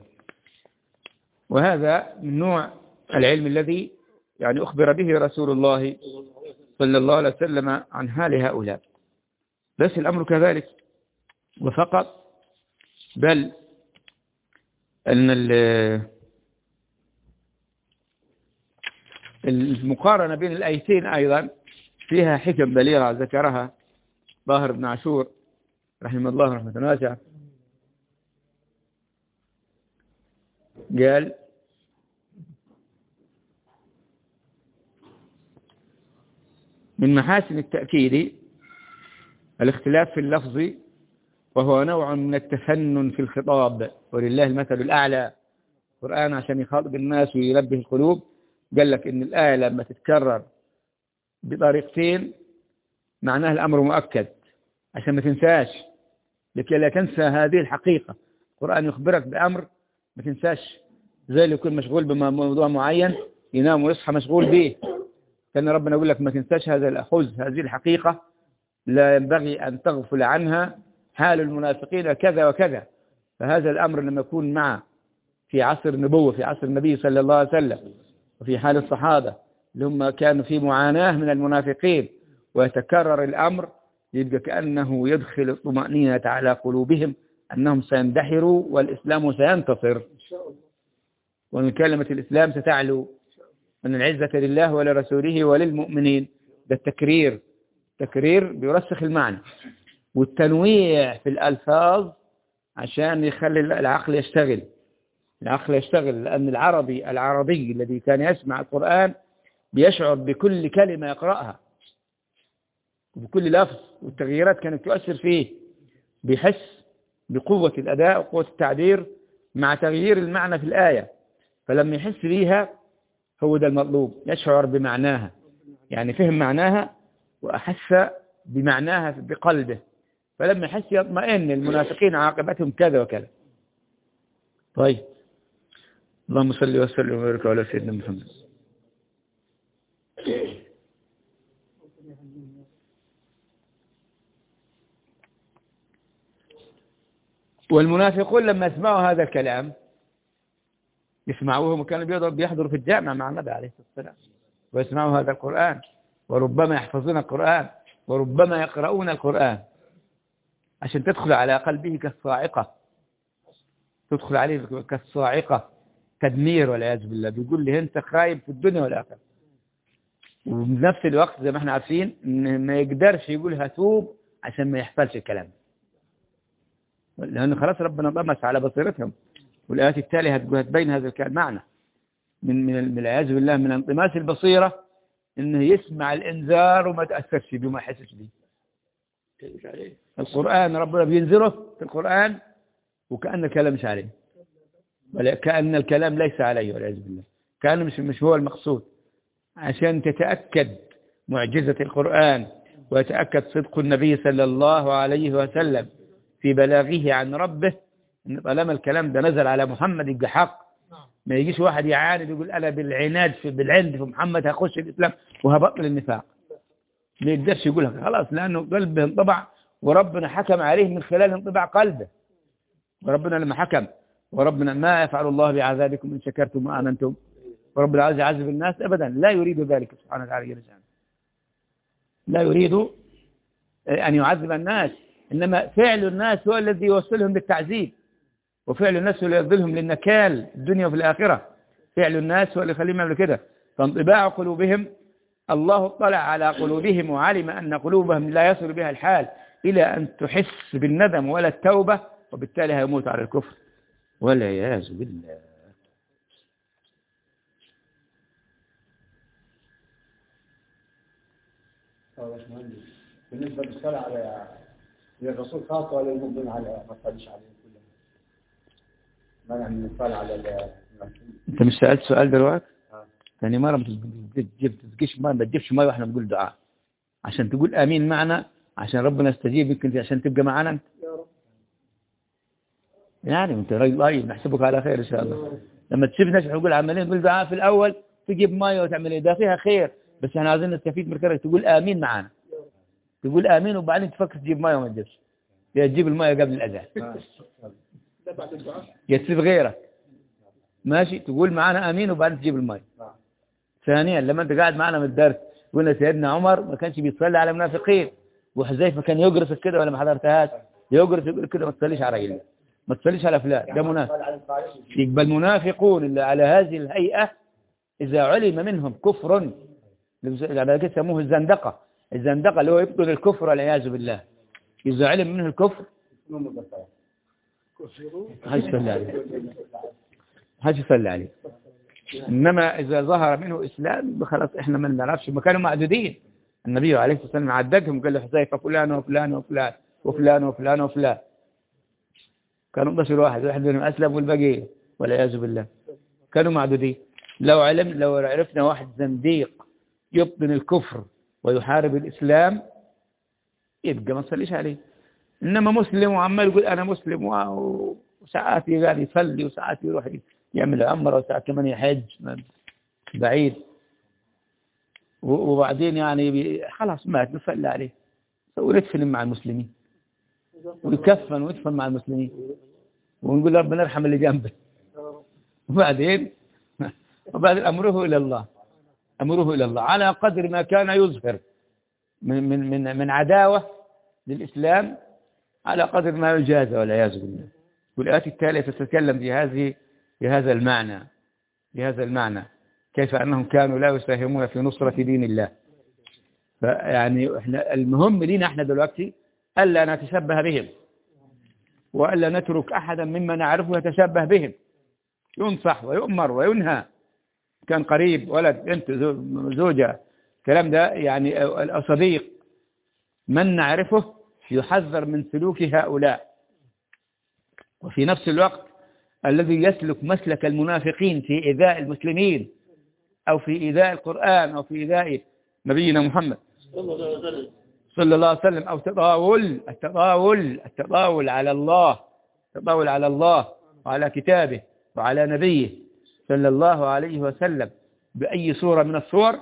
وهذا من نوع العلم الذي يعني أخبر به رسول الله صلى الله عليه وسلم عن حال هؤلاء بس الأمر كذلك وفقط بل أن المقارنة بين الآيتين أيضا فيها حكم بليغة ذكرها ظاهر بن عاشور رحمه الله رحمة واسعة قال من محاسن التأكيد الاختلاف في اللفظ وهو نوع من التفنن في الخطاب ولله المثل الأعلى القرآن عشان يخاطب الناس وينبه القلوب قال لك إن الآية لما تتكرر بطريقتين معناها الأمر مؤكد عشان ما تنساش لكي لا تنسى هذه الحقيقة القرآن يخبرك بأمر ما تنساش زي اللي يكون مشغول بموضوع معين ينام ويصحى مشغول به كان ربنا يقول لك ما تنساش هذا الأخذ هذه الحقيقة لا ينبغي أن تغفل عنها حال المنافقين كذا وكذا فهذا الأمر لما يكون مع في عصر النبوة في عصر النبي صلى الله عليه وسلم وفي حال الصحابة اللي هم كانوا في معاناة من المنافقين ويتكرر الأمر يبقى كأنه يدخل الطمأنينة على قلوبهم أنهم سيندحروا والإسلام سينتصر ومن كلمة الإسلام ستعلو أن العزة لله ولرسوله وللمؤمنين ده التكرير تكرير بيرسخ المعنى والتنويع في الألفاظ عشان يخلي العقل يشتغل العقل يشتغل لأن العربي العربي الذي كان يسمع القرآن بيشعر بكل كلمة يقرأها وبكل لفظ والتغييرات كانت تؤثر فيه بيحس بقوة الأداء وقوة التعبير مع تغيير المعنى في الآية فلما يحس بيها هو ده المطلوب يشعر بمعناها يعني فهم معناها وأحس بمعناها بقلبه فلما يحس يطمئن المنافقين عاقبتهم كذا وكذا طيب اللهم صل وسلم وبارك على سيدنا محمد والمنافقون لما يسمعوا هذا الكلام يسمعوه وكانوا بيحضروا في الجامع مع النبي عليه الصلاة والسلام ويسمعوا هذا القرآن وربما يحفظون القرآن وربما يقرؤون القرآن عشان تدخل على قلبه كالصاعقة تدخل عليه كالصاعقة تدمير والعياذ بالله بيقول لي انت خايب في الدنيا والآخرة وبنفس الوقت زي ما احنا عارفين ان ما يقدرش يقول هتوب عشان ما يحصلش الكلام لأن خلاص ربنا ضمس على بصيرتهم والآيات التالية هتبين هذا المعنى من من العياذ بالله من انطماس البصيرة انه يسمع الانذار وما تأثرش بيه وما يحسش بيه القرآن ربنا بينذره في القرآن وكأن الكلام مش عليه كأن الكلام ليس عليه والعياذ بالله كأنه مش مش هو المقصود عشان تتأكد معجزة القرآن ويتأكد صدق النبي صلى الله عليه وسلم في بلاغه عن ربه ان طالما الكلام ده نزل على محمد يبقى حق ما يجيش واحد يعاند يقول انا بالعناد في بالعند في محمد هخش الاسلام وهبطل النفاق ما يقدرش يقولها خلاص لانه قلبه انطبع وربنا حكم عليه من خلال انطباع قلبه وربنا لما حكم وربنا ما يفعل الله بعذابكم ان شكرتم وامنتم وربنا عايز يعذب الناس ابدا لا يريد ذلك سبحانه وتعالى جل لا يريد ان يعذب الناس انما فعل الناس هو الذي يوصلهم للتعذيب وفعل الناس هو اللي يفضلهم للنكال الدنيا وفي الآخرة فعل الناس هو اللي يخليهم يعملوا كده فانطباع قلوبهم الله اطلع على قلوبهم وعلم أن قلوبهم لا يصل بها الحال إلى أن تحس بالندم ولا التوبة وبالتالي هيموت على الكفر والعياذ بالله بالنسبة للصلاة على الرسول خاصة ولا المؤمن على ما تصليش عليه منع من الصلاة على انت مش سألت سؤال دلوقتي ثاني مرة ما تجيش ما تجيبش ماء واحنا بنقول دعاء عشان تقول امين معنا عشان ربنا يستجيب يمكن عشان تبقى معنا انت يعني انت راجل طيب نحسبك على خير ان شاء الله لما تشوف ناس يقول عمالين تقول دعاء في الاول تجيب ماء وتعمل ايه ده فيها خير بس احنا عايزين نستفيد من الخير تقول امين معنا تقول امين وبعدين تفكر تجيب ماء وما تجيبش يا تجيب الماء قبل الاذان يسيب غيرك ماشي تقول معانا امين وبعدين تجيب الماء ثانيا لما انت قاعد معنا من الدرس قلنا سيدنا عمر ما كانش بيصلي على منافقين وحذيفه كان يجرسك كده ولا ما حضرتهاش يجرس يقول كده ما تصليش على راجل ما تصليش على فلان ده منافق يبقى المنافقون اللي على هذه الهيئة إذا علم منهم كفر على كده يسموه الزندقة الزندقة اللي هو يبطل الكفر والعياذ بالله إذا علم منه الكفر هاي صلى عليه هاي صلى عليه إنما إذا ظهر منه إسلام خلاص إحنا ما نعرفش ما كانوا معدودين النبي عليه الصلاة والسلام عددهم قال له حذيفة فلان وفلان وفلان وفلان وفلان وفلان كانوا بشر واحد واحد منهم أسلم والبقية والعياذ بالله كانوا معدودين لو علم لو عرفنا واحد زنديق يبطن الكفر ويحارب الإسلام يبقى ما تصليش عليه إنما مسلم وعمال يقول أنا مسلم و- وساعات قاعد يصلي وساعات يروح يعمل عمره وساعات كمان يحج بعيد و- وبعدين يعني بي- خلاص مات نصلي عليه وندفن مع المسلمين ويكفن ويدفن مع المسلمين ونقول ربنا يرحم اللي جنبه وبعدين وبعدين أمره إلى الله أمره إلى الله على قدر ما كان يظهر من من من من عداوة للإسلام على قدر ما يجازى والعياذ بالله والآيات التالية تتكلم في هذه في هذا المعنى في هذا المعنى كيف أنهم كانوا لا يساهمون في نصرة دين الله فيعني احنا المهم لينا احنا دلوقتي ألا نتشبه بهم وألا نترك أحدا مما نعرفه يتشبه بهم ينصح ويؤمر وينهى كان قريب ولد بنت زو- زوجة الكلام ده يعني الصديق من نعرفه يحذر من سلوك هؤلاء وفي نفس الوقت الذي يسلك مسلك المنافقين في إيذاء المسلمين أو في إيذاء القرآن أو في إيذاء نبينا محمد صلى الله عليه وسلم صلى الله عليه وسلم أو تطاول التطاول التطاول على الله التطاول على الله وعلى كتابه وعلى نبيه صلى الله عليه وسلم بأي صورة من الصور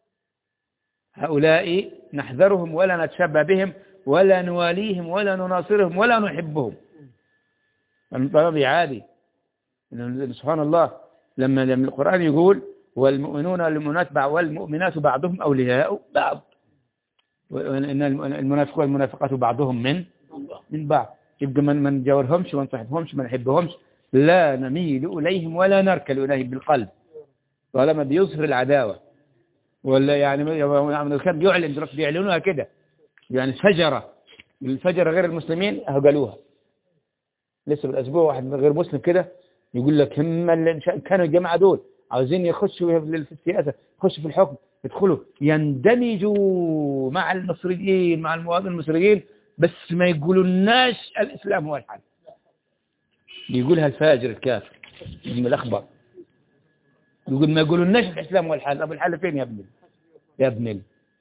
هؤلاء نحذرهم ولا نتشبه بهم ولا نواليهم ولا نناصرهم ولا نحبهم المطلب عادي إن سبحان الله لما لما القرآن يقول والمؤمنون والمؤمنات بع- والمؤمنات بعضهم أولياء بعض وإن المنافق والمنافقات بعضهم من من بعض يبقى من ما نجاورهمش وما نصاحبهمش ما نحبهمش لا نميل إليهم ولا نركل إليهم بالقلب طالما بيظهر العداوة ولا يعني يعني كان بيعلن دلوقتي بيعلنوها كده يعني فجرة الفجرة غير المسلمين أهو قالوها لسه بالأسبوع واحد من غير مسلم كده يقول لك هم اللي إن شاء- كانوا الجماعة دول عاوزين يخشوا في السياسة يخشوا في الحكم يدخلوا يندمجوا مع المصريين مع المواطنين المصريين بس ما يقولولناش الإسلام هو الحل يقولها الفاجر الكافر من الأخبار يقول ما يقولولناش الإسلام هو الحل طب الحل فين يا ابني يا ابني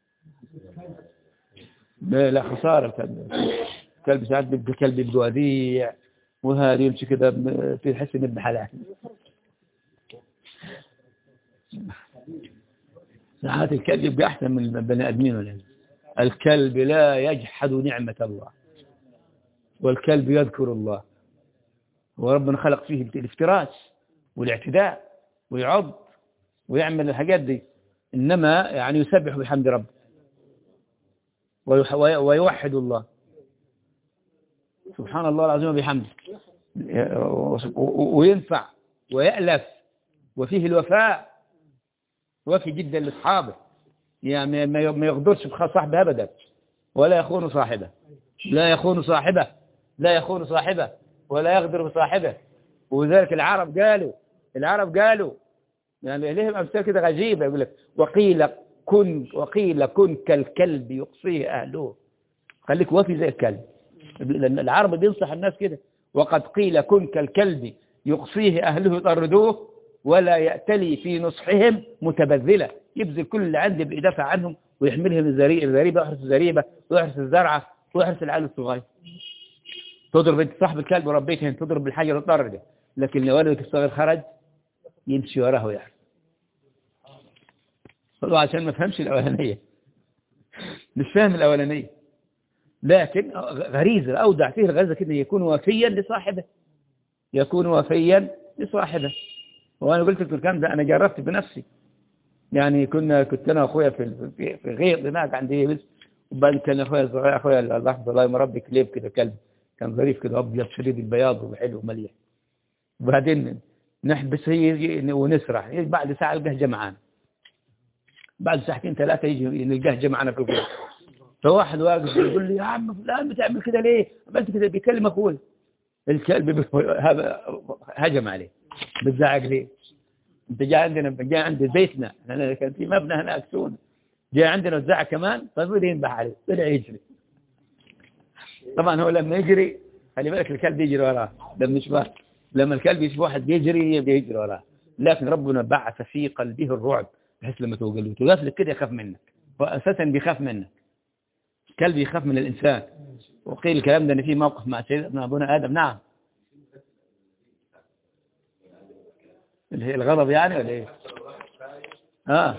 لا لا خسارة الكلب الكلب ساعات بيبقى كلب يبقى وديع وهذا يمشي كده ب- في حس انه بحلال ساعات الكلب يبقى احسن من البني ادمين ولا إيه؟ الكلب لا يجحد نعمة الله والكلب يذكر الله وربنا خلق فيه الافتراس والاعتداء ويعض ويعمل الحاجات دي إنما يعني يسبح بحمد ربه ويح- وي- ويوحد الله سبحان الله العظيم وبحمده و- وينفع ويألف وفيه الوفاء وفي جدا لأصحابه يعني ما ما يغدرش بصاحبه أبدا ولا يخون صاحبه لا يخون صاحبه لا يخون صاحبه ولا يغدر بصاحبه وذلك العرب قالوا العرب قالوا يعني لهم أمثال كده غريبة يقول لك وقيل كن وقيل كن كالكلب يقصيه أهله خليك وفي زي الكلب لأن العرب بينصح الناس كده وقد قيل كن كالكلب يقصيه أهله يطردوه ولا يأتلي في نصحهم متبذلة يبذل كل اللي عنده بيدافع عنهم ويحملهم الزري- الزريبة ويحرس الزريبة ويحرس الزرعة ويحرس العيال الصغير تضرب انت صاحب الكلب وربيته انت تضرب بالحجر وتطرده لكن لو ولدك الصغير خرج يمشي وراه ويحرس هو عشان ما فهمش الأولانية مش فاهم الأولانية لكن غريزة أودع فيه الغريزة كده يكون وفيا لصاحبه يكون وفيا لصاحبه وأنا قلت لكم الكلام ده أنا جربت بنفسي يعني كنا كنت أنا وأخويا في في في غير هناك عندي بس وبعدين كان أخويا الصغير أخويا الله يحفظه الله مربي كليب كده كلب كان ظريف كده أبيض شديد البياض وحلو ومليح وبعدين نحبس هي ونسرح بعد ساعة نلقاه جمعان بعد ساعتين ثلاثة يجي نلقاه جمعنا في الغرفة فواحد واقف يقول لي يا عم فلان بتعمل كده ليه؟ عملت كده بيكلم اخوي الكلب بي- هذا هجم عليه بتزعق ليه؟ انت جاي عندنا جاي عند بيتنا احنا كان في مبنى هناك سون جاي عندنا وزعق كمان فبدا ينبح عليه طلع يجري طبعا هو لما يجري خلي بالك الكلب يجري وراه لما يشبه لما الكلب يشوف واحد بيجري يبدا يجري وراه لكن ربنا بعث في قلبه الرعب بحيث لما توجد وتغفلك كده يخاف منك وأساسا بيخاف منك الكلب يخاف من الإنسان وقيل الكلام ده ان في موقف مع سيدنا ابونا ادم نعم اللي هي الغضب يعني ولا ايه اه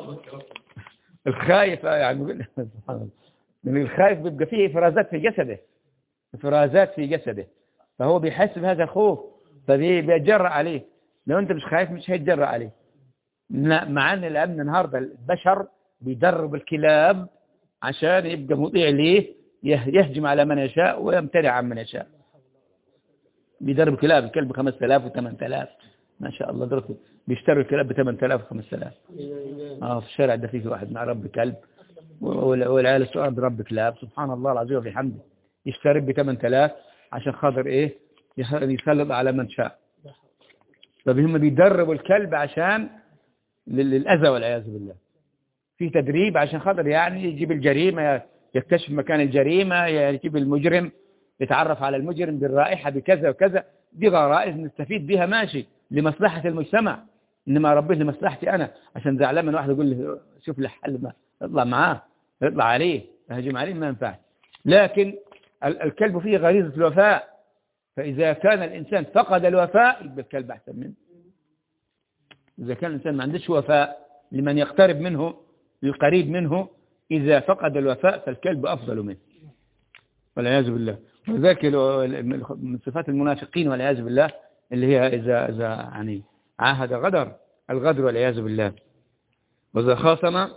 الخايف آه يعني سبحان الله الخايف بيبقى فيه افرازات في جسده افرازات في جسده فهو بيحس بهذا الخوف فبيتجرأ عليه لو انت مش خايف مش هيتجرأ عليه مع ان الامن النهارده البشر بيدرب الكلاب عشان يبقى مطيع ليه يهجم على من يشاء ويمتنع عن من يشاء بيدرب كلاب الكلب 5000 و 8000 ما شاء الله درته بيشتروا الكلاب ب 8000 و 5000 اه في الشارع ده فيه واحد مع رب كلب والعيال الصغار برب كلاب سبحان الله العظيم وبحمده يشتري ب 8000 عشان خاطر ايه يسلط على من شاء فهم بيدربوا الكلب عشان للأذى والعياذ بالله في تدريب عشان خاطر يعني يجيب الجريمة يكتشف مكان الجريمة يجيب المجرم يتعرف على المجرم بالرائحة بكذا وكذا دي غرائز نستفيد بها ماشي لمصلحة المجتمع إنما ربيه لمصلحتي أنا عشان زعلان من واحد يقول لي شوف لي حل ما اطلع معاه اطلع عليه اهجم عليه ما ينفعش لكن الكلب فيه غريزة الوفاء فإذا كان الإنسان فقد الوفاء يبقى الكلب أحسن منه إذا كان الإنسان ما عندش وفاء لمن يقترب منه للقريب منه إذا فقد الوفاء فالكلب أفضل منه والعياذ بالله وذلك من صفات المنافقين والعياذ بالله اللي هي إذا, إذا يعني عاهد غدر الغدر والعياذ بالله وإذا خاصم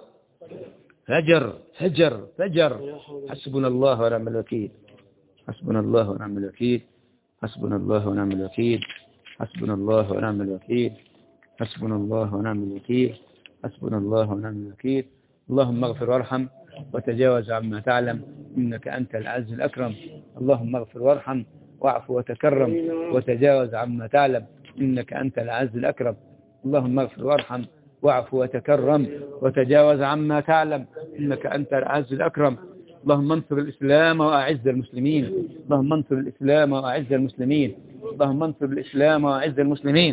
فجر فجر فجر حسبنا الله ونعم الوكيل حسبنا الله ونعم الوكيل حسبنا الله ونعم الوكيل حسبنا الله ونعم الوكيل حسبنا الله ونعم الوكيل حسبنا الله ونعم الوكيل اللهم اغفر وارحم وتجاوز عما تعلم إنك أنت العز الأكرم اللهم اغفر وارحم واعف وتكرم وتجاوز عما تعلم إنك أنت العز الأكرم اللهم اغفر وارحم واعف وتكرم وتجاوز عما تعلم إنك أنت العز الأكرم اللهم انصر الإسلام وأعز المسلمين اللهم انصر الإسلام وأعز المسلمين اللهم انصر الإسلام وأعز المسلمين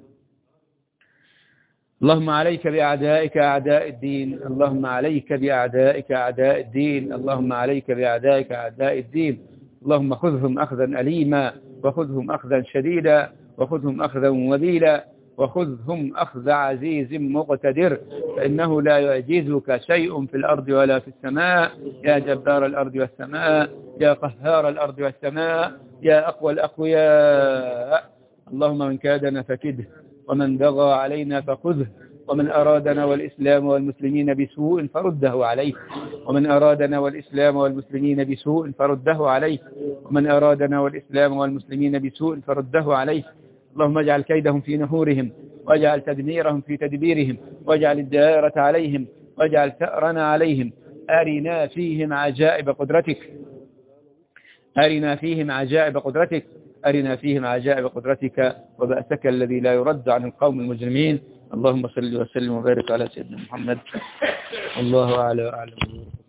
اللهم عليك بأعدائك أعداء الدين اللهم عليك بأعدائك أعداء الدين اللهم عليك بأعدائك أعداء الدين اللهم خذهم أخذا أليما وخذهم أخذا شديدا وخذهم أخذا وبيلا وخذهم أخذ عزيز مقتدر فإنه لا يعجزك شيء في الأرض ولا في السماء يا جبار الأرض والسماء يا قهار الأرض والسماء يا أقوى الأقوياء اللهم من كادنا فكده ومن بغى علينا فخذه ومن أرادنا والإسلام والمسلمين بسوء فرده عليه ومن أرادنا والإسلام والمسلمين بسوء فرده عليه ومن أرادنا والإسلام والمسلمين بسوء فرده عليه اللهم اجعل كيدهم في نهورهم واجعل تدميرهم في تدبيرهم واجعل الدائرة عليهم واجعل ثأرنا عليهم أرنا فيهم عجائب قدرتك أرنا فيهم عجائب قدرتك أرنا فيهم عجائب قدرتك وبأسك الذي لا يرد عن القوم المجرمين اللهم صل وسلم وبارك على سيدنا محمد الله أعلى وأعلم